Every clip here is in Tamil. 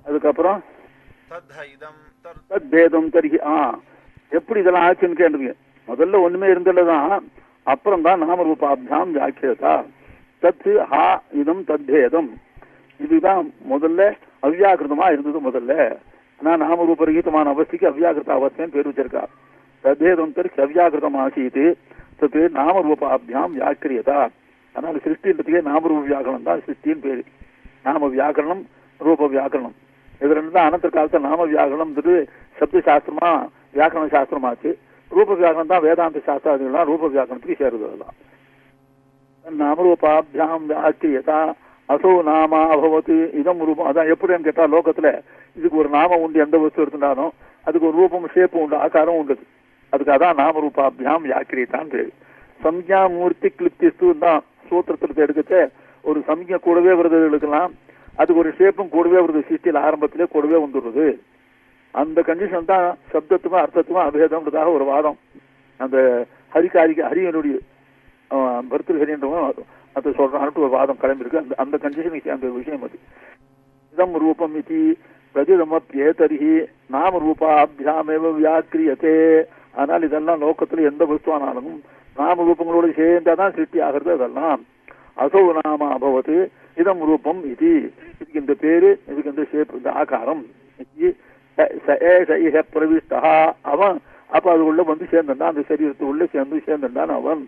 அதுக்கப்புறம் தத் இதம் தத் தத்பேதம் தருகி ஆ எப்படி இதெல்லாம் ஆச்சுன்னு கேட்டுங்க முதல்ல ஒண்ணுமே இருந்ததுதான் அப்புறம் தான் நாமரூபாபியாம் வியாக்கியதா தத்து ஹா இதம் தத்பேதம் இதுதான் முதல்ல அவ்யாக்கிருதமா இருந்தது முதல்ல நான் நாமரூப ரகிதமான அவஸ்தைக்கு அவ்யாக்கிருத அவஸ்தைன்னு பேர் வச்சிருக்கா தத்பேதம் தருக்கு அவ்யாக்கிருதம் ஆசீது தத்து நாமரூபாபியாம் வியாக்கிரியதா அதனால சிருஷ்டின்றதுக்கே நாமரூப வியாக்கரணம் தான் சிருஷ்டின்னு பேரு நாம வியாக்கரணம் ரூப வியாக்கரணம் இது ரெண்டு தான் அனந்த காலத்துல நாம வியாக்கரணம்ன்றது சப்த சாஸ்திரமா வியாக்கரண சாஸ்திரமாச்சு ரூப வியாக்கரணம் தான் வேதாந்த சாஸ்திராதிகள்லாம் ரூப வியாக்கரணத்துக்கு சேருது அதெல்லாம் நாமரூபாபியாம் வியாக்கியதா அசோ நாம அபவத்து இதம் ரூபம் அதான் எப்படின்னு கேட்டா லோகத்துல இதுக்கு ஒரு நாமம் உண்டு எந்த வஸ்து எடுத்துட்டாலும் அதுக்கு ஒரு ரூபம் ஷேப்பு உண்டு ஆகாரம் உண்டு அதுக்கு அதான் நாமரூபாபியாம் வியாக்கிரியதான் பேரு சம்யா மூர்த்தி கிளிப்திஸ்து தான் சூத்திரத்துல எடுக்கச்சே ஒரு சம்யா கூடவே வருது எடுக்கலாம் அதுக்கு ஒரு ஷேப்பும் கூடவே வருது சிருஷ்டியில் ஆரம்பத்திலே கூடவே வந்துடுறது அந்த கண்டிஷன் தான் சப்தத்துக்கும் அர்த்தத்துக்கும் அபேதம்ன்றதாக ஒரு வாதம் அந்த ஹரிகாரிக்கு ஹரியனுடைய பர்திருஹரியன்றவன் அதை சொல்றான்ட்டு ஒரு வாதம் கிளம்பியிருக்கு அந்த அந்த கண்டிஷனுக்கு அந்த விஷயம் அது இதம் ரூபம் இது பிரதிதமப்பியேதரிஹி நாம ரூபாபியாமேவ வியாக்கிரியதே ஆனால் இதெல்லாம் லோகத்துல எந்த வஸ்துவானாலும் நாம ரூபங்களோடு சேர்ந்தாதான் சிருஷ்டி ஆகிறது அதெல்லாம் அசௌ நாம அபவத்து இதம் ரூபம் இது இதுக்கு இந்த பேரு இதுக்கு இந்த ஷேப் இந்த ஆகாரம் இது ச- ச- ஏஷ இஹ பிரவிஷ்டா அவன் அப்ப அது உள்ள வந்து சேர்ந்தான் அந்த சரீரத்து உள்ள சேர்ந்து சேர்ந்தான் அவன்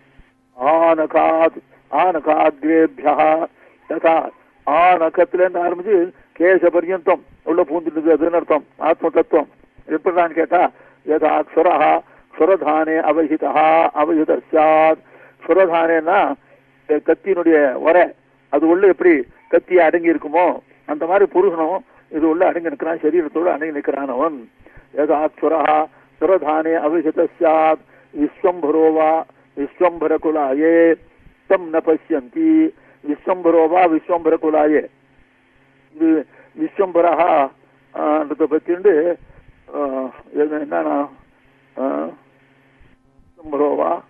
ஆனகாத் ஆனகாத்ரேபியா ததா ஆனகத்துல இருந்து ஆரம்பிச்சு கேச பர்யந்தம் உள்ள பூந்துட்டு அதுன்னு அர்த்தம் ஆத்ம தத்துவம் எப்படின்னு கேட்டா யதா க்ஷுரா க்ஷுரதானே அவஹிதா அவஹித சாத் க்ஷுரதானேன்னா இந்த கத்தியினுடைய உரை அது உள்ள எப்படி கத்தி அடங்கி இருக்குமோ அந்த மாதிரி புருஷனும் இது உள்ள அடங்கி நிற்கிறான் சரீரத்தோடு அடங்கி நிற்கிறான் அவன் யதா க்ஷுரா க்ஷுரதானே அவஹித சாத் விஸ்வம்பரோ வா விஸ்வம்பர குலாயே தம் ந பசியந்தி விஸ்வம்பரோ வா விஸ்வம்பர குலாயே இது விஸ்வம்பரஹான்றதை பத்திண்டு என்னன்னா ஆ, விஸ்வம்பரோவா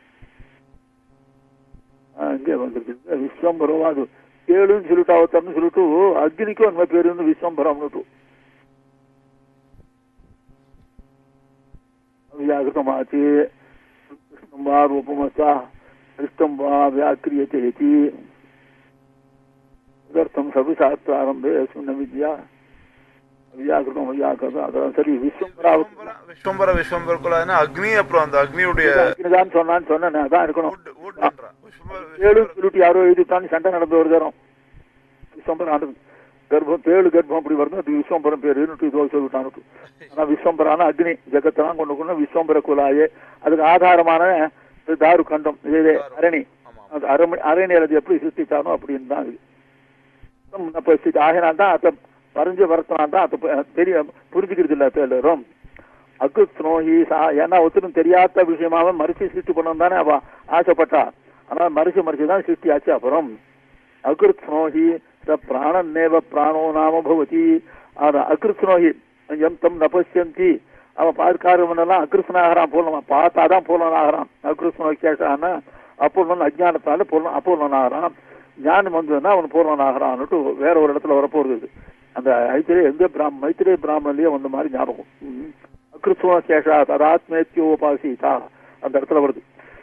ஆ, இங்கே வந்திருக்கு விஸ்வம்பரோவா அது ஏழுன்னு சொல்லிட்டு அவத்தம்னு சொல்லிட்டு அக்னிக்கும் அந்த பேரு வந்து விஸ்வம்பரம்னுட்டு व्याकृतमाचे कृष्णं वा रूपमस्ता दृष्टं वा व्याक्रियते इति तदर्थं सर्वशास्त्रारम्भे अस्मिन् विद्या व्याकृतं व्याकृतं அதான் சரி விஸ்வம்பராவத் விஸ்வம்பர விஸ்வம்பர விஸ்வம்பர குலான்னா அக்னி அப்புறம் அந்த அக்னியுடைய தான் சொன்னான்னு சொன்னேன் அதான் இருக்கணும் wood woodன்றா. விஸ்வம்பர ஏழு விஸ்வம்பர சொல்லிட்டு யாரோ எழுதிட்டான்னு சண்டை நடந்து ஒரு தரம் விஸ்வம்பரம் நடந்து கர்ப்பம் ஏழு கர்ப்பம் அப்படி வருது அது விஸ்வம்பரம் பேர் இருட்டு இதோ சொல்லிட்டான்னு ஆனா விஸ்வம்பரான அக்னி ஜெகத்தெல்லாம் கொண்டு கொண்டு விஸ்வம்பர குலாயே அதுக்கு ஆதாரமான இது தாரு கண்டம் இது இது அரணி ஆமா அது அரமணி அரணி அது எப்படி சிருஷ்டிச்சானோ அப்படின்னு தான் இது நம்ம சிருஷ்டி ஆகினால் தான் அதை வரைஞ்சு வரத்தினால் தான் அதை ப- தெரிய புரிஞ்சுக்கிறது இல்லை எல்லாரும் அக்கு ஸ்னோஹி சா ஏன்னா ஒருத்தரும் தெரியாத விஷயமாவே மறுச்சு சிருஷ்டி பண்ணணும் தானே அவ ஆசைப்பட்டா ஆனால் மறுச்சு மறுச்சு தான் சிருஷ்டி ஆச்சு அப்புறம் அகிருத்னோஹி ச பிராணன்னேவ பிராணோ நாம பவதி அது அகிருத்னோஹி எம் தம் நபசியந்தி அவன் பார்க்காதவனெல்லாம் அகிருஷ்ணாகிறான் பூர்ணமா பார்த்தாதான் பூர்ணனாகிறான் அகிருஷ்ணோ கேட்டான்னா அப்பூர்ணன் அஜ்ஞானத்தால பூர்ணம் அப்பூர்ணனாகிறான் ஞானம் வந்ததுன்னா அவன் பூர்ணனாகிறான்னுட்டு வேற ஒரு இடத்துல வரப்போறது இது. அந்த ஐத்திரே எந்த பிராம மைத்திரே பிராமணிலேயே வந்த மாதிரி ஞாபகம் ம். அகிருஷ்ணோ கேஷா ததாத்மேத்தியோபாசிதா அந்த இடத்துல வருது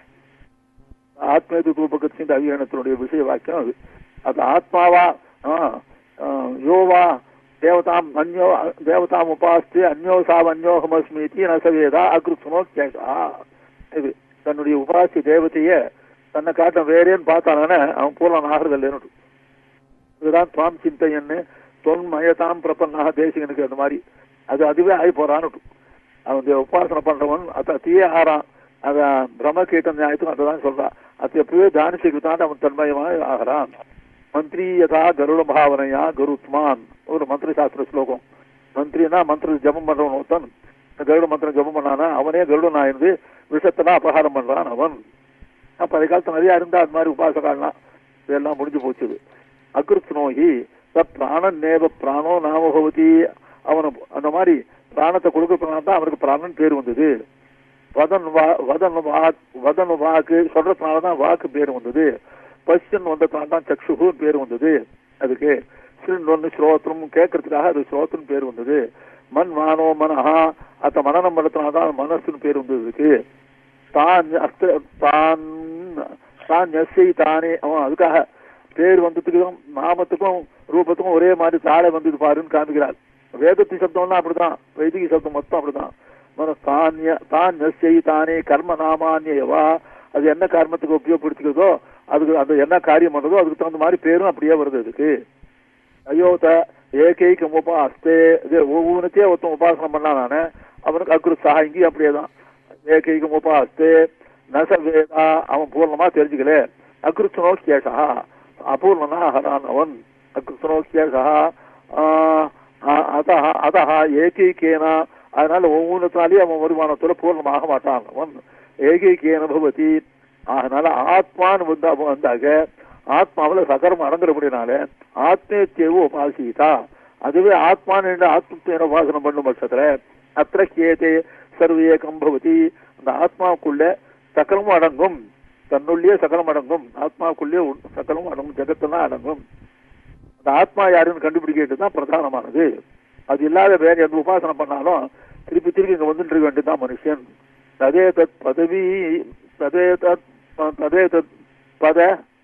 ஆத்மேது ரூபகத்தின் அவிகரணத்தினுடைய விஷய வாக்கியம் அது அது ஆத்மாவா ஆ, ஆ, யோவா தேவதாம் அந்யோ தேவதாம் உபாஸ்து அந்யோ சாவ் அந்யோகமஸ்மிதி நசவேதா அகிருஷ்ணோ கேஷா இது தன்னுடைய உபாசி தேவதைய தன்னை காட்டும் வேறேன்னு பார்த்தானே அவன் பூர்ணன் ஆகிறது இல்லைன்னு இதுதான் துவாம் சிந்தையன்னு தொன்மயதாம் பிரபன்னாக தேசிகனுக்கு அந்த மாதிரி அது அதுவே ஆகி போறான்னு அவன் உபாசனை பண்றவன் அத தீய ஆறான் அதான் பிரம்ம கீட்டம் நியாயத்துக்கும் அதான் சொல்றான் அது எப்பவே தானிச்சுக்கிட்டான் அவன் தன்மயமாக ஆகிறான் மந்திரி யதா கருட பாவனையா கருத்மான் ஒரு மந்திர சாஸ்திர ஸ்லோகம் மந்திரினா மந்திர ஜபம் பண்றவன் ஒருத்தன் இந்த கருட மந்திரம் ஜபம் பண்ணானா அவனே கருடன் ஆயிருந்து விஷத்தெல்லாம் அபகாரம் பண்றான் அவன் அப்ப அதை காலத்துல நிறைய இருந்தா அது மாதிரி உபாசகாலாம் இதெல்லாம் முடிஞ்சு போச்சு இது. அகிருத் நோகி ச பிராணன் நேவ பிராணோ நாம பவதி அவனை அந்த மாதிரி பிராணத்தை கொடுக்கறதுனால தான் அவனுக்கு பிராணன் பேர் வந்தது வதன் வா வதன் வாக் வதன் வாக்கு சொல்றதுனால தான் வாக்கு பேர் வந்தது பஷ்யன் வந்ததுனால தான் சக்ஷுகு பேர் வந்தது அதுக்கு ஸ்ருண்வன்னு ஸ்ரோத்திரம் கேட்கறதுக்காக அது ஸ்ரோத்திரம் பேர் வந்தது மண் மானோ மனஹா அத்த மனநம் படத்தினால்தான் மனசுன்னு பேர் வந்தது இதுக்கு தான் அஸ்த தான் தான் எஸ்ஐ தானே அவன் அதுக்காக பேர் வந்ததுக்கும் நாமத்துக்கும் ரூபத்துக்கும் ஒரே மாதிரி தாழ வந்தது பாருன்னு காமிக்கிறார் வேதத்து சப்தம்லாம் அப்படிதான் வைதிக சப்தம் மொத்தம் அப்படிதான் மன தானிய தான் எஸ்ஐ தானே கர்ம நாமான்யவா அது என்ன கர்மத்துக்கு உபயோகப்படுத்திக்கிறதோ அதுக்கு அந்த என்ன காரியம் பண்றதோ அதுக்கு தகுந்த மாதிரி பேரும் அப்படியே வருது அதுக்கு அயோத ஏகைக்கம் உபாஸ்தே இது ஒவ்வொன்றுத்தையும் ஒருத்தன் உபாசனம் பண்ணா நானே அவனுக்கு அக்ரு சாங்கி அப்படியே தான் ஏகைக்கம் உபாஸ்தே நச வேதா அவன் பூர்ணமா தெரிஞ்சுக்கல அக்ருத்னோ கேஷா அபூர்ணனா ஹரான் அவன் அக்ருத்னோ கேஷா அத அத ஏகைக்கேனா அதனால ஒவ்வொன்றத்தாலேயும் அவன் வருமானத்தோட பூர்ணமாக மாட்டான் அவன் ஏகைக்கேன பவதி அதனால ஆத்மான்னு வந்து அவன் வந்தாக ஆத்மாவில் சகரம் அடங்குறபடினால ஆத்மேத்தியவு உபாசிதா அதுவே ஆத்மான் என்று ஆத்மத்தின உபாசனம் பண்ணும் பட்சத்துல அத்திர கேதே சர்வேகம் பவதி அந்த ஆத்மாவுக்குள்ள சகலமும் அடங்கும் தன்னுள்ளே சகலம் அடங்கும் ஆத்மாவுக்குள்ளே உள்- சகலமும் அடங்கும் ஜெகத்தெல்லாம் அடங்கும் அந்த ஆத்மா யாருன்னு கண்டுபிடிக்கிறது தான் பிரதானமானது அது இல்லாத வேற எந்த உபாசனம் பண்ணாலும் திருப்பி திருப்பி இங்க வந்துட்டு இருக்க வேண்டியதுதான் மனுஷன் ததே தத் பதவி ததே தத் ததே தத் பத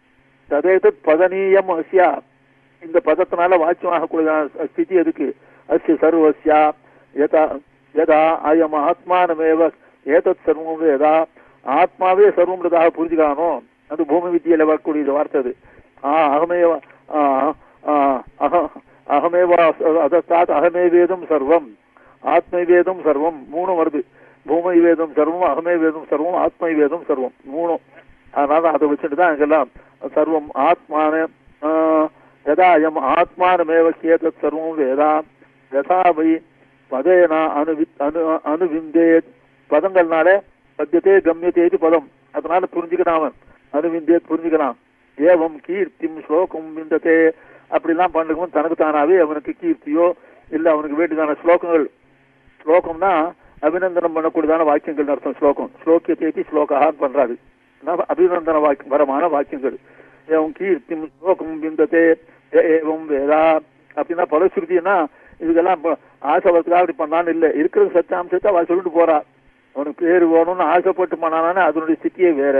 ததே தத் பதனீயம் அஸ்யா இந்த பதத்தினால வாக்கியமாகக்கூடிய ஸ்திதி எதுக்கு அஸ்ய சர்வஸ்யா யதா யதா அயம் ஆத்மானமேவ ஏதத் சர்வம் யதா ஆத்மாவே சர்வம்ன்றதாக புரிஞ்சுக்கானோ அது பூமி வித்தியில வரக்கூடிய இது வார்த்தை அது ஆ அகமேவ ஆ, ஆ, அக- அகமேவ அதஸ்தாத் அகமே வேதம் சர்வம் ஆத்மை வேதம் சர்வம் மூணும் வருது பூமை வேதம் சர்வம் அகமே வேதம் சர்வம் ஆத்மை வேதம் சர்வம் மூணும் அதனால அதை வச்சுட்டு தான் இங்கெல்லாம் சர்வம் ஆத்மான ஆ, யதா அயம் ஆத்மானமேவ கேதத் சர்வம் வேதா யதா வை பதேன அணுவி அணு அணுவிந்தேத் பதங்கள்னால பத்தியத்தே கம்யத்தேது பதம் அதனால புரிஞ்சுக்கிறான் அவன் அணுவிந்தேத் புரிஞ்சுக்கிறான் ஏவம் கீர்த்திம் ஸ்லோகம் விந்ததே அப்படிலாம் பண்ணுறவன் தனக்கு தானாவே அவனுக்கு கீர்த்தியோ இல்ல அவனுக்கு வேண்டியதான ஸ்லோகங்கள் ஸ்லோகம்னா அபிநந்தனம் பண்ணக்கூடியதான வாக்கியங்கள் அர்த்தம் ஸ்லோகம் ஸ்லோக்கியத்தை ஸ்லோகான்னு பண்றாரு நான் அபிநந்தன வாக்கியம் வரமான வாக்கியங்கள் ஏவம் கீர்த்திம் ஸ்லோகம் விந்ததே ஏ- ஏவம் வேதா அப்படின்னா பலஸ்ருதினா இதுக்கெல்லாம் இப்ப ஆசை வரதுக்காக அப்படி பண்ணான்னு இல்லை இருக்கிற சத்தாம்சத்தை அவ சொல்லிட்டு போறா அவனுக்கு பேர் வேணும்னு ஆசைப்பட்டு பண்ணானே அதனுடைய ஸ்திதியே வேற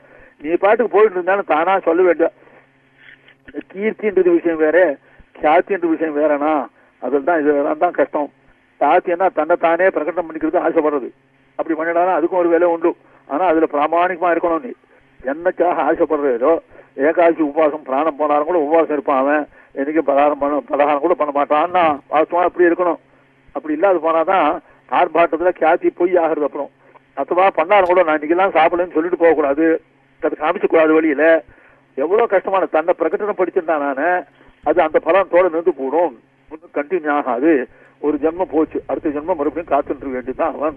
நீ பாட்டுக்கு போயிட்டு இருந்தாலும் தானா சொல்ல வேண்டிய கீர்த்தின்றது விஷயம் வேற கியாத்தின்ற விஷயம் வேறனா அதில் தான் இது தான் கஷ்டம் சாத்தியம்னா தன்னை தானே பிரகடனம் பண்ணிக்கிறது ஆசைப்படுறது அப்படி பண்ணிடானா அதுக்கும் ஒரு வேலை உண்டு ஆனா அதுல பிராமணிகமா இருக்கணும் நீ என்னக்காக ஆசைப்படுறதோ ஏகாசி உபவாசம் பிராணம் போனாலும் கூட உபவாசம் இருப்பான் அவன் என்னைக்கும் பலகாரம் பண்ண பலகாரம் கூட பண்ண மாட்டான்னா வாஸ்தவமா அப்படி இருக்கணும் அப்படி இல்லாத போனாதான் ஆர்ப்பாட்டத்துல கியாத்தி பொய் ஆகுறது அப்புறம் அத்தவா பண்ணாலும் கூட நான் இன்னைக்கெல்லாம் சாப்பிடலன்னு சொல்லிட்டு போகக்கூடாது அது காமிச்சக்கூடாது வழியில எவ்வளவு கஷ்டமான தன்னை பிரகடனம் படிச்சிருந்தான் நானு அது அந்த பலனத்தோட நின்று போடும் ஒன்றும் கண்டினியூ ஆகாது ஒரு ஜென்மம் போச்சு அடுத்த ஜென்மம் மறுபடியும் காத்துட்டு வேண்டியதுதான் அவன்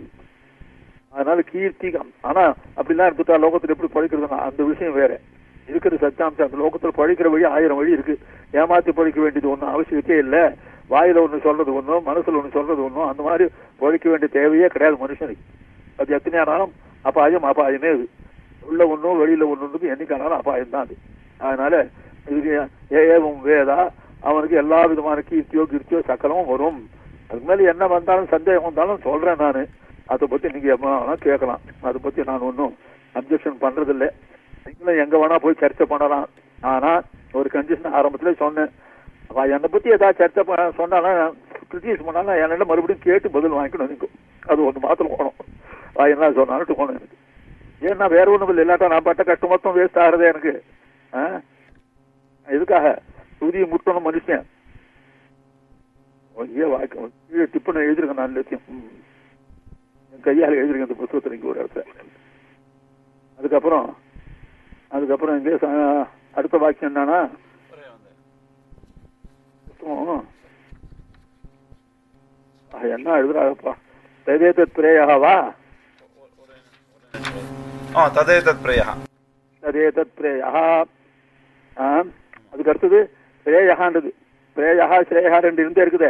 அதனால கீர்த்தி ஆனா அப்படிலாம் இருந்துட்டா லோகத்துல எப்படி பழிக்கிறதுனா அந்த விஷயம் வேற இருக்கிற சத்தாம்சம் அந்த லோகத்துல பழிக்கிற வழி ஆயிரம் வழி இருக்கு ஏமாத்தி பழிக்க வேண்டியது ஒன்றும் அவசியத்தே இல்லை வாயில ஒண்ணு சொல்றது ஒண்ணும் மனசுல ஒண்ணு சொல்றது ஒண்ணும் அந்த மாதிரி பழிக்க வேண்டிய தேவையே கிடையாது மனுஷனுக்கு அது எத்தனை ஆனாலும் அபாயம் அபாயமே அது உள்ள ஒண்ணும் வெளியில ஒண்ணுக்கு என்னைக்கானாலும் அபாயம் தான் அது அதனால இதுக்கு ஏ- ஏவம் வேதா அவனுக்கு எல்லா விதமான கீர்த்தியோ கீர்த்தியோ சக்கரமும் வரும் அதுக்கு மேல என்ன வந்தாலும் சந்தேகம் வந்தாலும் சொல்றேன் நானு அதை பத்தி நீங்க எப்ப வேணா கேட்கலாம் அதை பத்தி நான் ஒன்றும் அப்ஜெக்ஷன் பண்றது இல்ல நீங்களும் எங்க வேணா போய் சர்ச்சை பண்ணலாம் ஆனா ஒரு கண்டிஷன் ஆரம்பத்துல சொன்னேன் அவ என்னை பத்தி ஏதாவது சர்ச்சை பண்ண சொன்னாலும் கிரிட்டிஸ் பண்ணாலும் என்னிடம் மறுபடியும் கேட்டு பதில் வாங்கிக்கணும் நீங்க அது ஒன்று மாத்திரம் போகணும் அவ என்ன சொன்னாலும் போகணும் எனக்கு ஏன்னா வேற ஒண்ணும் இல்லை இல்லாட்டா நான் பட்ட கஷ்டம் மொத்தம் வேஸ்ட் ஆகுறதே எனக்கு ஆ? எதுக்காக சுதியை முட்டணும் மனுஷன் ஐயா வாக்கு கீழே டிப்பனை எழுதிருக்கேன் நான் எல்லாத்தையும் ம். என் கையால் எழுதிருக்கேன் இந்த புத்தகத்தில் இங்கே ஒரு இடத்துல அதுக்கப்புறம் அதுக்கப்புறம் இங்கே ச- அடுத்த வாக்கியம் என்னன்னா புத்தகம், ஆ, என்ன எழுதுறாங்கப்பா ததேதத் பிரேயாவா ஆ ததேதத் பிரயா ததேதத் பிரேயா ஆ, அதுக்கு அடுத்தது பிரேயகான்றது பிரேயா ஸ்ரேயா ரெண்டு இருந்தே இருக்குதே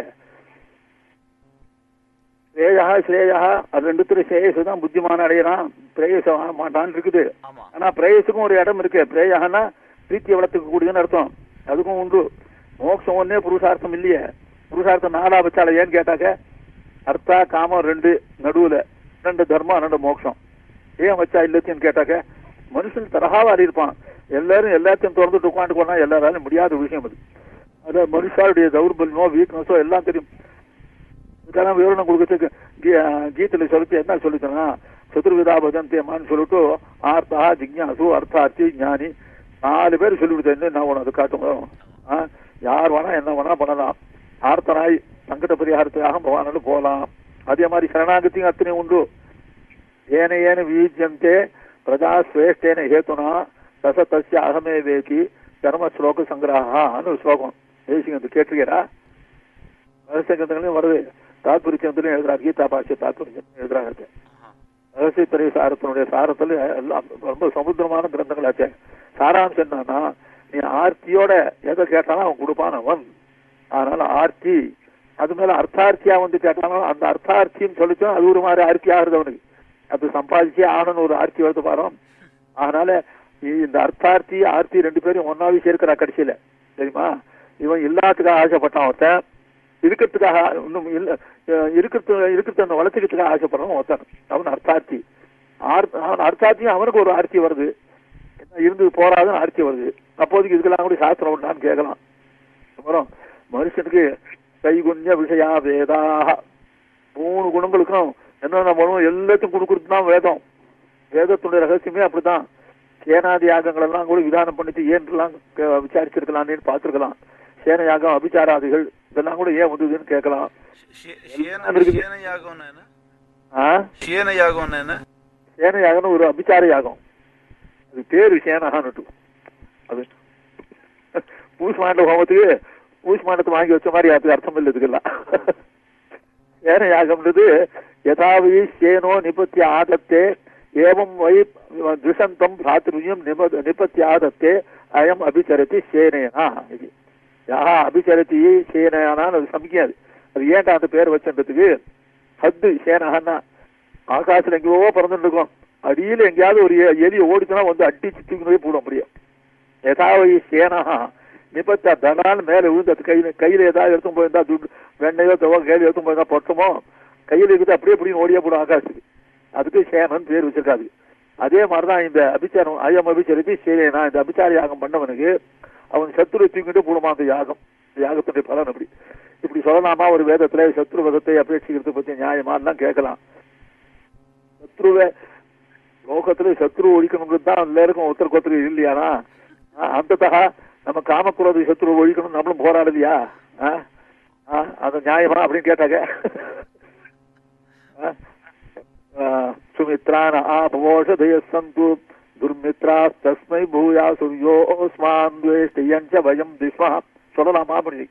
ஸ்ரேயா ஸ்ரேயா அது ரெண்டுத்துல ஸ்ரேயஸ் தான் புத்திமான அடையறான் பிரேயசம் ஆக மாட்டான்னு இருக்குது ஆமா ஆனா பிரேயஸுக்கும் ஒரு இடம் இருக்கு பிரேயகன்னா பிரீத்தியை வளர்த்துக்க கூடியதுன்னு அர்த்தம் அதுக்கும் உண்டு மோட்சம் ஒன்னே புருஷார்த்தம் இல்லையே புருஷார்த்தம் நாலா வச்சால ஏன்னு கேட்டாக்க அர்த்தா காமம் ரெண்டு நடுவுல ரெண்டு தர்மம் ரெண்டு மோட்சம் ஏன் வச்சா இல்லத்தையும் கேட்டாக்க மனுஷன் தரகாவாரி இருப்பான் எல்லாரும் எல்லாத்தையும் திறந்துட்டு உட்காந்து போனா எல்லாராலும் முடியாத விஷயம் அது அது மனுஷாருடைய தௌர்பல்யமோ வீக்னஸோ எல்லாம் தெரியும் இதெல்லாம் விவரணம் கொடுக்கறதுக்கு கீ- கீதையில சொல்லிட்டு என்ன சொல்லித்தனா சதுர்விதா பதந்தியமான்னு சொல்லிட்டு ஆர்த்தா ஜிக்ஞாசு அர்த்தார்த்தி ஞானி நாலு பேர் சொல்லிவிடுது என்ன நான் உனக்கு காட்டுங்க ஆ, யார் வேணா என்ன வேணா பண்ணலாம் ஆர்த்தனாய் சங்கட பரிகாரத்துக்காக பகவானு போகலாம் அதே மாதிரி சரணாகத்தியும் அத்தனை உண்டு ஏன ஏன வியுஜ்யந்தே பிரஜா ஸ்வேஷ்டேன ஹேத்துனா தச தஸ்ய அகமே வேகி தர்ம ஸ்லோக சங்கிரகான்னு ஒரு ஸ்லோகம் தேசிகந்து கேட்டிருக்கீரா ரகசியங்களையும் வருது தாத்பரிச்சந்திலையும் எழுதுறாரு கீதா பாஷ்ய தாத்பரிச்சந்திலும் எழுதுறாங்க ரகசிய திரை சாரத்தினுடைய சாரத்துல எல்லாம் ரொம்ப சமுத்திரமான கிரந்தங்களாச்சே சாராம்சம் என்னன்னா நீ ஆர்த்தியோட எதை கேட்டாலும் அவன் கொடுப்பான் அவன் அதனால ஆர்த்தி அது மேல அர்த்தார்த்தியா வந்து கேட்டாலும் அந்த அர்த்தார்த்தின்னு சொல்லிச்சோம் அது ஒரு மாதிரி ஆர்த்தி ஆகுது அவனுக்கு அது சம்பாதிச்சே ஆகணும்னு ஒரு ஆர்த்தி வருது பாரு அதனால இ- இந்த அர்த்தார்த்தி ஆர்த்தி ரெண்டு பேரும் ஒன்னாவே சேர்க்கிறா கடைசியில தெரியுமா இவன் எல்லாத்துக்காக ஆசைப்பட்டான் ஒருத்தன் இருக்கிறதுக்காக இன்னும் இல்ல அஹ் இருக்கிறது இருக்கிறது அந்த வளர்த்துக்கிறதுக்காக ஆசைப்படுறவன் ஒருத்தன் அவன் அர்த்தார்த்தி ஆர் அவன் அர்த்தார்த்தியும் அவனுக்கு ஒரு ஆர்த்தி வருது என்ன இருந்து போராதுன்னு ஆர்த்தி வருது அப்போதைக்கு இதுக்கெல்லாம் கூட சாஸ்திரம் உண்டான்னு கேட்கலாம் அப்புறம் மனுஷனுக்கு கைகுண்ய விஷயா வேதாக மூணு குணங்களுக்கும் என்னென்ன பண்ணுவோம் எல்லாத்தையும் கொடுக்கறது தான் வேதம் வேதத்துடைய ரகசியமே அப்படிதான் சேனாதி யாகங்கள் எல்லாம் கூட விதானம் பண்ணிட்டு ஏன்லாம் கே- விசாரிச்சிருக்கலாம்னு பார்த்திருக்கலாம் சேன யாகம் அபிச்சாராதிகள் இதெல்லாம் கூட ஏன் வந்ததுன்னு கேட்கலாம் எல்லாம் இருக்குது. ஷியன யாகம்னா என்ன ஆ ஷியன யாகம்னா என்ன சேன யாகம்னு ஒரு அபிச்சார யாகம் அது பேரு சேனகான்னுட்டு அது பூஷ்மாண்ட ஹோமத்துக்கு பூஷ்மாண்டத்தை வாங்கி வச்ச மாதிரி அதுக்கு அர்த்தம் இல்லை இதுக்கெல்லாம் சேன யாகம்ன்றது யதாவி சேனோ நிபத்தி ஆதத்தே ஏவம் வை திசந்தம் பிராத்திருயம் நிப நிபத்தி ஆதத்தே அயம் அபிச்சரதி சேனேனா இது யா அபிச்சரதி சேனேனான்னு அது சமிக்காது அது ஏன்டா அந்த பேர் வச்சன்றதுக்கு ஹத்து சேனஹன்னா ஆகாசத்துல எங்கேயோ பறந்துட்டு இருக்கும் அடியில எங்கேயாவது ஒரு எ- எலி ஓடிச்சுனா வந்து அடிச்சு தூக்கினே போட முடியும் ஏதாவது சேனஹா நிபத்தா தனான்னு மேல விழுந்து அது கையில கையில ஏதாவது எடுத்து போயிருந்தா துட்டு வெண்ணையோ தவோ கையில எடுத்து போயிருந்தா பொட்டமோ கையில இருக்குது அப்படியே இப்படி ஓடியே போடும் ஆகாசத்துக்கு அதுக்கு சேனன் பேர் வச்சிருக்காது அதே மாதிரிதான் இந்த அபிச்சாரம் அயம் அபிச்சரித்து சேனா இந்த அபிச்சார யாகம் பண்ணவனுக்கு அவன் சத்துரு தூக்கிட்டு போடுமா அந்த யாகம் இந்த யாகத்துடைய பலன் அப்படி இப்படி சொல்லலாமா ஒரு வேதத்துல சத்ரு வதத்தை அபேட்சிக்கிறது பத்தி நியாயமா எல்லாம் கேட்கலாம் சத்ருவை லோகத்துல சத்ரு ஒழிக்கணுங்கிறது தான் எல்லாருக்கும் ஒருத்தருக்கு ஒருத்தர் இல்லையானா அந்தத்தக நம்ம காமக்குறது சத்ரு ஒழிக்கணும் நம்மளும் போராடுதியா ஆ? ஆ, அது நியாயமா அப்படின்னு கேட்டாங்க ஆ? ஆ, சுமித்ரான ஆபவோஷதய சந்து துர்மித்ரா தஸ்மை பூயா சூரியோஸ்மான் துவேஷ்டியஞ்ச பயம் திஸ்மா சொல்லலாமா அப்படி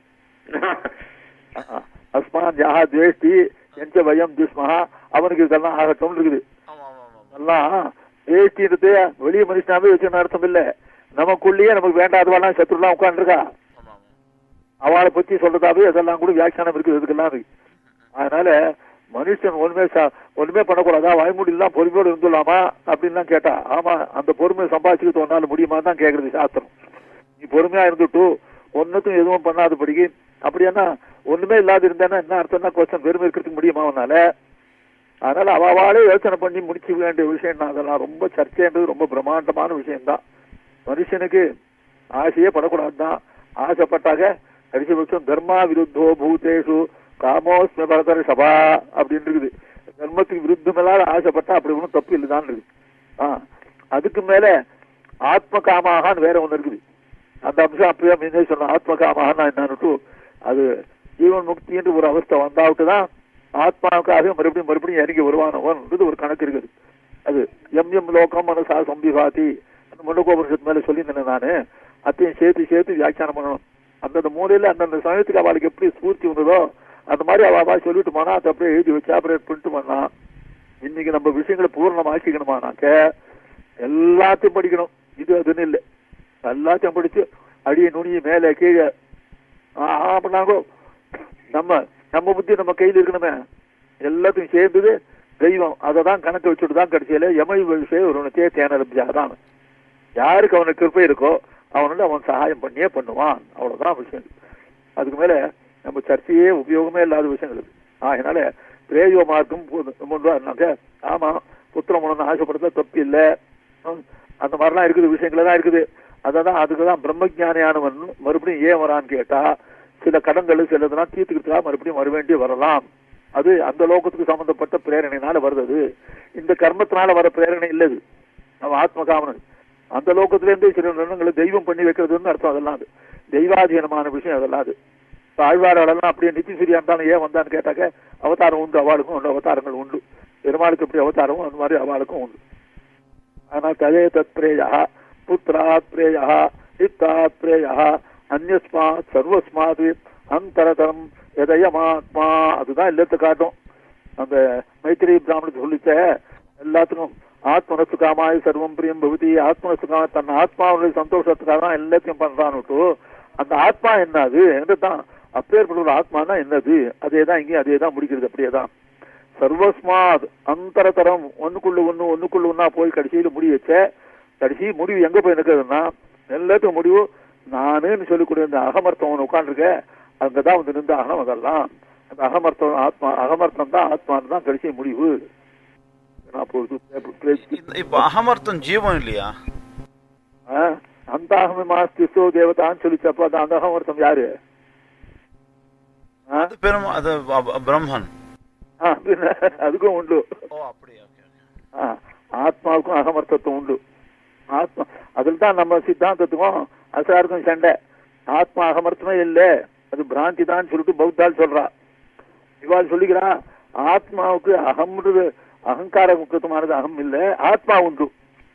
அஸ்மான் யாக துவேஷ்டி எஞ்ச பயம் திஸ்மா அவனுக்கு இதெல்லாம் ஆகட்டும் இருக்குது ஆமா ஆமா ஆமா எல்லாம் வேஷ்டின்றது வெளிய மனுஷனாவே வச்சுன்னு அர்த்தம் இல்ல நமக்குள்ளேயே நமக்கு வேண்டாதவாலாம் சத்ருலாம் உட்காந்துருக்கா ஆமா ஆமா அவளை பத்தி சொல்றதாவே அதெல்லாம் கூட வியாக்கியானம் இருக்குது இதுக்கெல்லாம் இருக்கு அதனால மனுஷன் ஒண்ணுமே ச- ஒண்ணுமே பண்ணக்கூடாதா வாய்மூடிலாம் பொறுமையோடு இருந்துடலாமா அப்படின்லாம் கேட்டா ஆமா அந்த பொறுமையை சம்பாதிச்சுக்கிட்டு ஒன்னால முடியுமா தான் கேக்குறது சாஸ்திரம் நீ பொறுமையா இருந்துட்டு ஒன்னுக்கும் எதுவும் பண்ணாதபடிக்கு அப்படின்னா ஒண்ணுமே இல்லாத இருந்தானா என்ன அர்த்தம்னா கொஸ்டன் பெருமை இருக்கிறதுக்கு முடியுமா அவனால அதனால அவாவாலே யோசனை பண்ணி முடிக்க வேண்டிய விஷயம் தான் அதெல்லாம் ரொம்ப சர்ச்சைன்றது ரொம்ப பிரம்மாண்டமான விஷயம்தான் மனுஷனுக்கு ஆசையே படக்கூடாதுதான் ஆசைப்பட்டாக கடைசிபட்சம் தர்மா விருத்தோ பூதேஷு காமோஸ்ம பரதர சபா அப்படின்னு இருக்குது தர்மத்துக்கு விருத்தமெல்லாம் ஆசைப்பட்டா அப்படி ஒன்றும் தப்பு இல்லைதான் இருக்குது ஆ அதுக்கு மேல ஆத்ம காமாகான்னு வேற ஒண்ணு இருக்குது அந்த அம்சம் அப்பயே முன்னே சொன்ன ஆத்ம காமாகனா என்னன்னுட்டு அது ஜீவன் முக்தின்ற ஒரு அவஸ்தை வந்தாவிட்டு தான் ஆத்மாவுக்காக மறுபடியும் மறுபடியும் இறங்கி வருவானவன்றது ஒரு கணக்கு இருக்குது அது எம் எம் லோகம் மனசா சம்பிபாதி அந்த முண்டகோபனிஷத்து மேல சொல்லியிருந்தேன் நானு அத்தையும் சேர்த்து சேர்த்து வியாக்கியானம் பண்ணணும் அந்தந்த மூலையில அந்தந்த சமயத்துக்கு அவளுக்கு எப்படி ஸ்பூர்த்தி வந்ததோ அந்த மாதிரி அவ அவ சொல்லிட்டு போனா அதை அப்படியே எழுதி வச்சு அப்புறம் பிரிண்ட் பண்ணலாம் இன்னைக்கு நம்ம விஷயங்களை பூர்ணமாக்கிக்கணுமானாக்க எல்லாத்தையும் படிக்கணும் இது அதுன்னு இல்லை எல்லாத்தையும் படிச்சு அடிய நுனிய மேலே கீழே ஆ, ஆ, அப்படின்னாக்கோ நம்ம நம்ம புத்தி நம்ம கையில் இருக்கணுமே எல்லாத்தையும் சேர்ந்தது தெய்வம் அதை தான் கணக்கு வச்சுட்டு தான் கடைசியில எமை விஷயம் ஒரு உனக்கே தேனரபியாதான் யாருக்கு அவனுக்கு கிருப்பை இருக்கோ அவனோட அவன் சகாயம் பண்ணியே பண்ணுவான் அவ்வளவுதான் விஷயம் அதுக்கு மேல நம்ம சர்ச்சையே உபயோகமே இல்லாத விஷயங்கள் இது அதனால பிரேயோ மார்க்கம் முன்னாக்க ஆமா புத்திரம் ஒண்ணு ஆசைப்படுறத தப்பு இல்ல ஹம், அந்த மாதிரிலாம் இருக்குது விஷயங்கள் தான் இருக்குது அதான் அதுக்கு தான் பிரம்மஜானியானவன் மறுபடியும் ஏன் வரான்னு கேட்டா சில கடன்கள் சிலதெல்லாம் தீர்த்துக்கிறதுக்காக மறுபடியும் வர வேண்டி வரலாம் அது அந்த லோகத்துக்கு சம்பந்தப்பட்ட பிரேரணையினால வருது அது. இந்த கர்மத்தினால வர பிரேரணை இல்லது அவன் ஆத்ம காமனன் அந்த லோகத்திலேருந்து சில நிலங்களை தெய்வம் பண்ணி வைக்கிறதுன்னு அர்த்தம் அதெல்லாம் அது தெய்வாதீனமான விஷயம் அதெல்லாம் அது இப்ப ஆழ்வார்களெல்லாம் அப்படியே நித்தி சூரியா இருந்தாலும் ஏன் வந்தான்னு கேட்டாக்க அவதாரம் உண்டு அவளுக்கும் உண்டு அவதாரங்கள் உண்டு பெருமாளுக்கு எப்படி அவதாரமோ அந்த மாதிரி அவளுக்கும் உண்டு ஆனா ததே தத் பிரேயா புத்திராத் பிரேயா இத்தாத் பிரேயா அந்யஸ்மாத் சர்வஸ்மாத் அந்தரதரம் எதயமாத்மா அதுதான் இல்லத்தை காட்டும் அந்த மைத்திரி பிராமணத்து சொல்லிச்ச எல்லாத்துக்கும் ஆத்மனசு காமாய் சர்வம் பிரியம் பகுதி ஆத்மனசு காம தன் ஆத்மாவுடைய சந்தோஷத்துக்காக தான் எல்லாத்தையும் பண்றான்னுட்டு அந்த ஆத்மா என்னது என்றுதான் அப்பேற்பட்ட ஒரு ஆத்மானா என்னது அதே தான் இங்கேயும் அதே தான் முடிக்கிறது அப்படியே தான் சர்வஸ்மாத் அந்தரதரம் ஒண்ணுக்குள்ள ஒண்ணு ஒண்ணுக்குள்ள ஒண்ணா போய் கடைசியில முடிவு வச்ச கடைசி முடிவு எங்க போய் நிற்கிறதுன்னா எல்லாத்துக்கும் முடிவு நானுன்னு சொல்லக்கூடிய இந்த அகமர்த்தம் ஒன்று உட்காந்துருக்க அங்கதான் வந்து நின்று அகனம் அதெல்லாம் அந்த அகமர்த்தம் ஆத்மா அகமர்த்தம் தான் ஆத்மான்னு தான் கடைசி முடிவு நான் பொறுத்து இந்த- இப்ப அகமர்த்தம் ஜீவம் இல்லையா ஆ, அந்த அகமே மாஸ்திசோ தேவதான்னு சொல்லிச்சப்ப அந்த அந்த அகமர்த்தம் யாரு ஆ? அது பெரும் அது அ- பிரம்மன் ஆ, பின்ன அதுக்கும் உண்டு ஓ அப்படி ஓகே ஆ, ஆத்மாவுக்கும் அகமர்த்தத்துவம் உண்டு ஆத்மா அதில் தான் நம்ம சித்தாந்தத்துக்கும் அசாருக்கும் சண்டை ஆத்மா அகமர்த்தமே இல்லை அது பிராந்தி தான் சொல்லிட்டு பௌத்தால் சொல்றா இவாள் சொல்லிக்கிறா ஆத்மாவுக்கு அகம்ன்றது அகங்கார முக்கியத்துவமானது அகம் இல்லை ஆத்மா உண்டு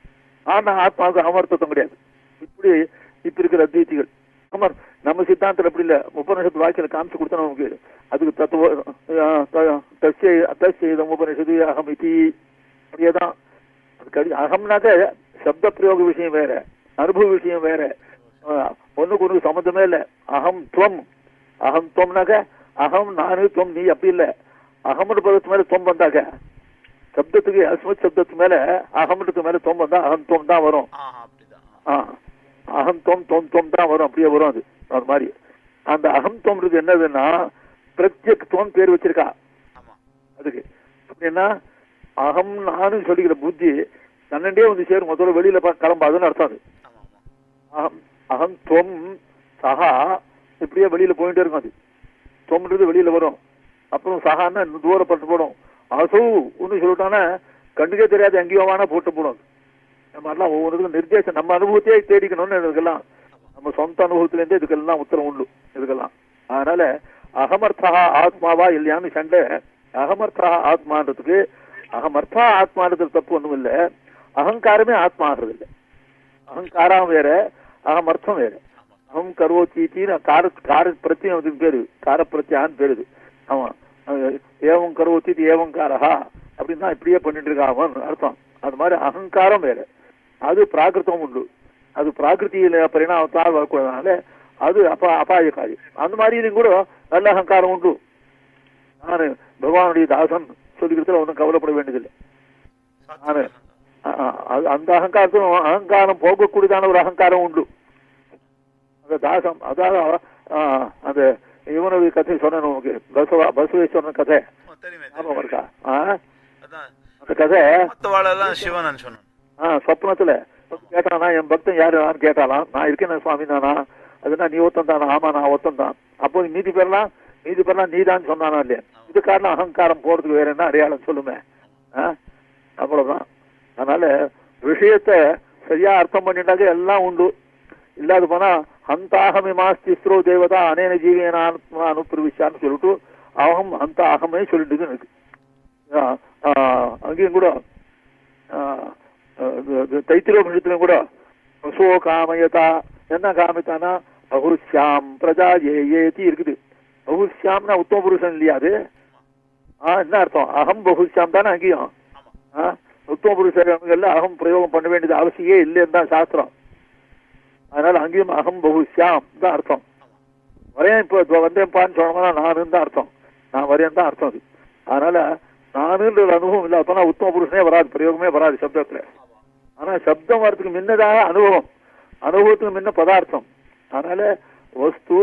ஆனா ஆத்மாவுக்கு அமர்த்தத்துவம் கிடையாது இப்படி இப்ப இருக்கிற அத்வைத்திகள் அமர் நம்ம சித்தாந்தத்தில் அப்படி இல்ல உபநிஷத்து வாக்கியில காமிச்சு கொடுத்தா நமக்கு அதுக்கு தத்துவ ஆஹ் த- தஸ்ய தஸ்ய இதம் உபனிஷத்து அகம் இதி அப்படியேதான் அது கடி அகம்னாக்க சப்த பிரயோக விஷயம் வேற அனுபவ விஷயம் வேற ஆஹ் ஒண்ணுக்கு ஒண்ணு சம்மந்தமே இல்ல அகம் துவம் அகம் துவம்னாக்க அகம் நானு துவம் நீ அப்படி இல்ல அகம்ன்ற பதத்து மேல துவம் வந்தாக்க சப்தத்துக்கு அஸ்மத் சப்தத்து மேல அகம்ன்றதுக்கு மேல துவம் வந்தா அகம் துவம் தான் வரும் ஆஹா அப்படிதான் ஆ அகம் தொம் தொம் தொம் தான் வரும் அப்படியே வரும் அது அது மாதிரி அந்த அகம் தொம்ன்றது என்னதுன்னா பிரத்யக் தொம் பேர் வச்சிருக்கா ஆமா அதுக்கு அப்படின்னா அகம் நானும் சொல்லிக்கிற புத்தி தன்னண்டே வந்து சேரும் முதல்ல வெளியில பா- கிளம்பாதுன்னு அர்த்தம் அது ஆமா ஆமா அகம் அகம் தொம் சஹா இப்படியே வெளியில போயிட்டே இருக்கும் அது தொம்ன்றது வெளியில வரும் அப்புறம் சஹான்னா இன்னும் தூரப்பட்டு போடும் அசௌ ஒன்று சொல்லிட்டானா கண்ணுக்கே தெரியாது எங்கேயோ வேணா போட்டு போடும் அது. நம்ம எல்லாம் ஒவ்வொருக்கும் நிர்தேசம் நம்ம அனுபவத்தையே தேடிக்கணும்னு இதுக்கெல்லாம் நம்ம சொந்த அனுபவத்திலேருந்தே இதுக்கெல்லாம் உத்தரம் உண்டு இதுக்கெல்லாம் அதனால அகமர்த்தா ஆத்மாவா இல்லையான்னு சண்டை அகமர்த்தா ஆத்மான்றதுக்கு அகமர்த்தா ஆத்மான்றது தப்பு ஒண்ணும் இல்ல அகங்காரமே ஆத்மா ஆகிறது இல்லை அகங்காரம் வேற அகமர்த்தம் வேற அகம் கருவோத்தீத்தின்னு கார கார பிரத்தியம் அதுக்கு பேரு கார பிரத்தியான்னு பேரு இது. அவன் அஹ், ஏவம் கருவோத்தீதி ஏவங்காரஹா அப்படின்னு தான் இப்படியே பண்ணிட்டு இருக்கான் அவன் அர்த்தம் அது மாதிரி அகங்காரம் வேற அது பிராகிருத்தம் உண்டு அது பிராகிருத்தியில பரிணாமத்தால் வரக்கூடாதனால அது அப்பா அபாயக்காரி அந்த மாதிரியும் கூட நல்ல அகங்காரம் உண்டு நான் பகவானுடைய தாசன் சொல்லிக்கிறதுல ஒன்றும் கவலைப்பட வேண்டியதில்லை நானு ஆ, ஆ, அது- அந்த அகங்காரத்தும் அகங்காரம் போகக்கூடியதான ஒரு அகங்காரம் உண்டு அந்த தாசம் அதாவது ஆ, அந்த இவனுடைய கதை சொன்னேன் உனக்கு பசவா பசவேஸ்வரன் கதை ஓ, தெரியுமே ஞாபகம் தெரியுமே. இருக்கா ஆ? அதான் அந்த கதை மத்த வாழெல்லாம் சிவன் சொன்னேன் ஆ சொப்னத்துல கேட்டானா என் பக்தன் யாரு நான் கேட்டாலாம் நான் இருக்கேன் சுவாமி நானா அதுனா நீ ஒத்தம் தானா ஆமா நான் ஒத்தம் தான் அப்போ மீதி பேர்லாம் மீதி பேர்லாம் நீ தான் சொன்னானா இல்லையா இது காரணம் அகங்காரம் போறதுக்கு வேற என்ன அடையாளம் சொல்லுமே ஆ? அவ்வளவுதான் அதனால விஷயத்த சரியா அர்த்தம் பண்ணிட்டாக்க எல்லாம் உண்டு இல்லாத போனா ஹந்தாகமே மாஸ்திஸ்ரோ தேவதா அனேன ஜீவேன ஆத்மா அனுப்பிரவிச்சான்னு சொல்லிட்டு அகம் அந்த அகமே சொல்லிட்டு இருக்கு ஆ, ஆ, அங்கேயும் கூட தைத்திரோபனிஷத்துலையும் கூட சோ காமயதா என்ன காமித்தானா பகுஷ்யாம் பிரஜா ஏ ஏத்தி இருக்குது பகுஷ்யாம்னா உத்தம புருஷன் இல்லையா அது ஆ என்ன அர்த்தம் அகம் பகுஷ்யாம் தானே அங்கேயும் ஆமா ஆ உத்தம புருஷர்கள் அகம் பிரயோகம் பண்ண வேண்டியது அவசியே இல்லைன்னு தான் சாஸ்திரம் அதனால அங்கேயும் அகம் பகுஷ்யாம் தான் அர்த்தம் வரேன் இப்போ இதோ வந்தேன்ப்பான்னு சொன்னோம்னா நானுன்னு தான் அர்த்தம் நான் வரேன் தான் அர்த்தம் அது அதனால நானுன்ற ஒரு அனுபவம் இல்லை அப்பனா உத்தம புருஷனே வராது பிரயோகமே வராது சப்தத்துல ஆனா சப்தம் வரதுக்கு முன்னதாக அனுபவம் அனுபவத்துக்கு முன்ன பதார்த்தம் அதனால வஸ்து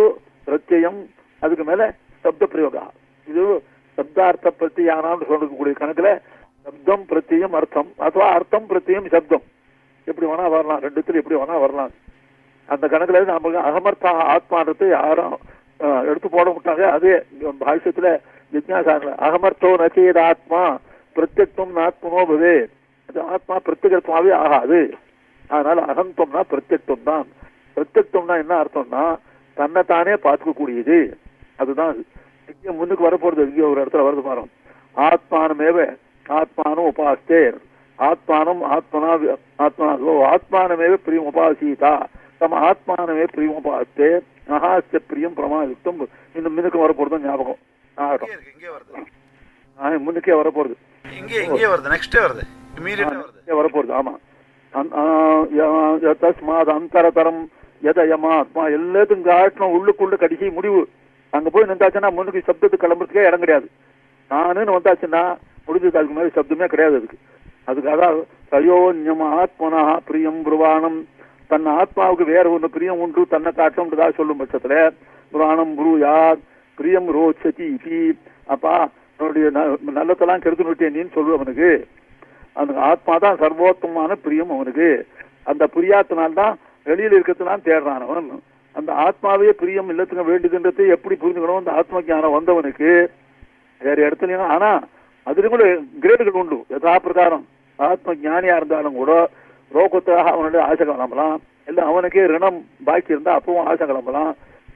பிரத்யம் அதுக்கு மேல சப்த பிரயோகா இது சப்தார்த்த பிரத்தியானான்னு சொல்லக்கூடிய கணக்குல சப்தம் பிரத்தியம் அர்த்தம் அதுவா அர்த்தம் பிரத்தியம் சப்தம் எப்படி வேணா வரலாம் ரெண்டுத்துல எப்படி வேணா வரலாம் அந்த கணக்குல நமக்கு அகமர்த்தா ஆத்மானத்தை யாரும் அஹ், எடுத்து போட மாட்டாங்க அதே பாஷ்யத்துல ஜிக்யாசாங்க அகமர்த்தோ நச்சேத ஆத்மா பிரத்யக்தம் ஆத்மனோ பவே அது ஆத்மா பிரத்யகத்மாவே ஆகாது அதனால அகந்தம்னா பிரத்யக்தம் தான் பிரத்யக்தம்னா என்ன அர்த்தம்னா தன்னை தானே பார்த்துக்க கூடியது அதுதான் அது. இங்க முன்னுக்கு வரப்போறது இங்க ஒரு இடத்துல வருது பாருங்க ஆத்மானமேவ ஆத்மானம் உபாஸ்தேர் ஆத்மானம் ஆத்மனா வி- ஆத்மனா ஓ ஆத்மானமேவ பிரியம் உபாசீதா தம ஆத்மானமே பிரியம் உபாஸ்தே மகாஸ்ய பிரியம் பிரமாயுக்தம் இன்னும் முன்னுக்கு வரப்போறது ஞாபகம் ஆகட்டும் இங்கே இருக்கு இங்கே வருது ஆ, முன்னுக்கே வரப்போறது இங்கே இங்கே வருது நெக்ஸ்டே வருது இமீடியட்டா வருது இங்கே வரப்போறது ஆமா அந்- ஆ, ய- ய- தஸ்மாத் அந்தரதரம் எதயமா ஆத்மா எல்லாத்துக்கும் காட்டணும் உள்ளுக்குள்ள கடைசி முடிவு அங்க போய் நின்றாச்சுன்னா முன்னுக்கு சப்தத்துக்கு கிளம்புறதுக்கே இடம் கிடையாது நானுன்னு வந்தாச்சுன்னா முடிஞ்சது அதுக்கு மேல சப்தமே கிடையாது அதுக்கு அதுக்கு அதாவது சயோன்யம் ஆத்மனா பிரியம் புருவானம் தன் ஆத்மாவுக்கு வேற ஒண்ணு பிரியம் உண்டு தன்னை காட்டணும்ன்றதா சொல்லும் பட்சத்துல புராணம் புருயாத் பிரியம் ரோச்சதி இதி அப்பா உன்னுடைய ந- நல்லதெல்லாம் கெடுத்து விட்டேன் நீன்னு சொல்லுவவனுக்கு அந்த ஆத்மா தான் சர்வோத்தமான பிரியம் அவனுக்கு அந்த பிரியாத்தினால்தான் வெளியில இருக்கிறதுனால தேடுறான் அவன் அந்த ஆத்மாவே பிரியம் இல்லத்துக்கு வேண்டியதுன்றதை எப்படி புரிஞ்சுக்கணும் அந்த ஆத்ம ஞானம் வந்தவனுக்கு வேற இடத்துலயும் ஆனா அதுல கூட கிரேடுகள் உண்டு யதா பிரகாரம் ஆத்ம ஞானியா இருந்தாலும் கூட ரோகத்தாக அவனுடைய ஆசை கிளம்பலாம் இல்ல அவனுக்கே ரிணம் பாக்கி இருந்தா அப்பவும் ஆசை கிளம்பலாம்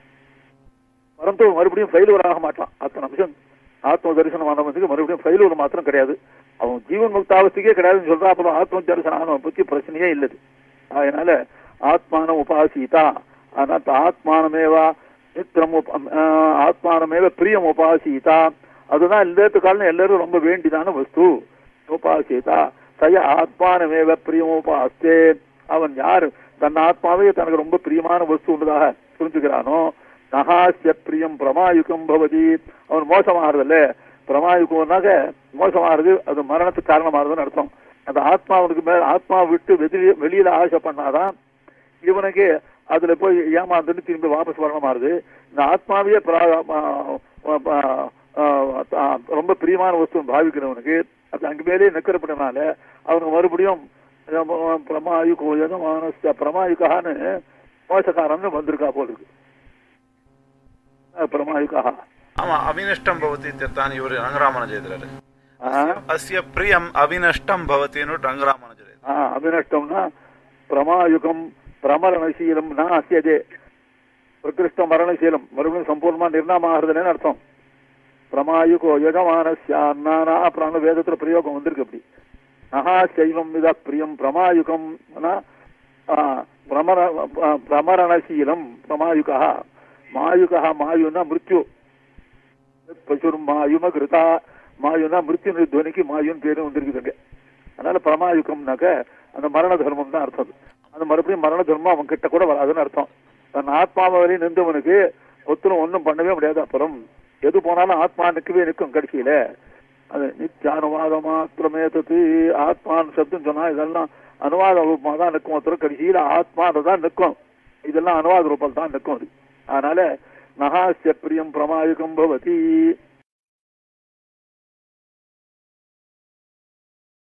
பரந்து மறுபடியும் ஃபெயிலுவர் ஆக மாட்டான் அத்தனை நிமிஷம் ஆத்ம தரிசனம் ஆனவனுக்கு மறுபடியும் ஃபெயிலுவர் மாத்திரம் கிடையாது அவன் ஜீவன் முக்தாவஸ்திக்கே கிடையாதுன்னு சொல்றா அப்புறம் ஆத்ம தரிசனம் ஆனவன் பத்தி பிரச்சனையே இல்லது அதனால ஆத்மானம் உபாசிதா அதனால ஆத்மானமேவா மித்திரம் உப- ஆஹ் ஆத்மானமேவ பிரியம் உபாசிதா அதுதான் எல்லாத்துக்காலும் எல்லாரும் ரொம்ப வேண்டிதான வஸ்து உபாசிதா சய ஆத்மானமேவ பிரியம் உபாஸ்தே அவன் யாரு தன் ஆத்மாவே தனக்கு ரொம்ப பிரியமான வஸ்து உள்ளதாக புரிஞ்சுக்கிறானோ நகாசிய பிரியம் பிரமாயுகம் பவதி அவன் மோசமாகறதில்ல பிரமாயுகம்னாக்க மோசமாகிறது அது மரணத்துக்கு காரணமாகுதுன்னு அர்த்தம் அந்த ஆத்மா அவனுக்கு மேல ஆத்மா விட்டு வெளியே வெளியில ஆசை பண்ணாதான் இவனுக்கு அதுல போய் ஏமாந்துட்டு திரும்பி வாபஸ் வரணுமாறுது இந்த ஆத்மாவையே பிரா- ஆ- ஆ- ஆ- ஆ- ரொம்ப பிரியமான வஸ்து பாவிக்கிறவனுக்கு அது அங்க மேலே நிக்கிறப்படனால அவனுக்கு மறுபடியும் பிரமாயுகோ எதமானஸ்ய பிரமாயுகான்னு மோசக்காரன்னு வந்திருக்கா போல இருக்கு பிரமாயுகா ஆமா அவினஷ்டம் பவதி இத்தியர்த்தான்னு இவர் ரங்கராமன ஜெயதிராரு ஆ அஸ்ய பிரியம் அவினஷ்டம் பவத்தின்னு ரங்கராமன ஜெயதிராரு ஆ, அபிநஷ்டம்னா பிரமாயுகம் பிரமரணசீலம் நா அசியதே பிரகிருஷ்ட மரணசீலம் மறுபடியும் சம்பூர்ணமா நிர்ணயம் ஆகிறதுன்னு அர்த்தம் பிரமாயுகோ யஜமானஸ்யான்னா அப்புறம் வேதத்துல பிரயோகம் வந்திருக்கு அப்படி நகா சைவம் இத பிரியம் பிரமாயுகம் பிரமர ஆ, பிரமரணசீலம் பிரமாயுகா மாயுகா மாயுன்னா மிருத்யு பசுர் மாயும கிருதா மாயுனா மிருத்யு துவனிக்கு மாயுன்னு பேரும் வந்திருக்குதுங்க அதனால பிரமாயுகம்னாக்க அந்த மரண தர்மம் தான் அர்த்தம் அந்த மறுபடியும் மரண தர்மம் அவன் கிட்ட கூட வராதுன்னு அர்த்தம் தன் ஆத்மாவை வரையும் நின்றவனுக்கு ஒத்துரும் ஒன்றும் பண்ணவே முடியாது அப்புறம் எது போனாலும் ஆத்மா நிற்கவே நிற்கும் கடைசியில அது நித்தியானுவாத மாத்திரமே தத்து ஆத்மான்னு சப்தம் சொன்னா இதெல்லாம் அனுவாத ரூபமா தான் நிற்கும் ஒருத்தர் கடைசியில ஆத்மா தான் நிற்கும் இதெல்லாம் அனுவாத ரூபம் தான் நிற்கும் அது அதனால நகாசிய பிரியம் பிரமாயுகம் பவதி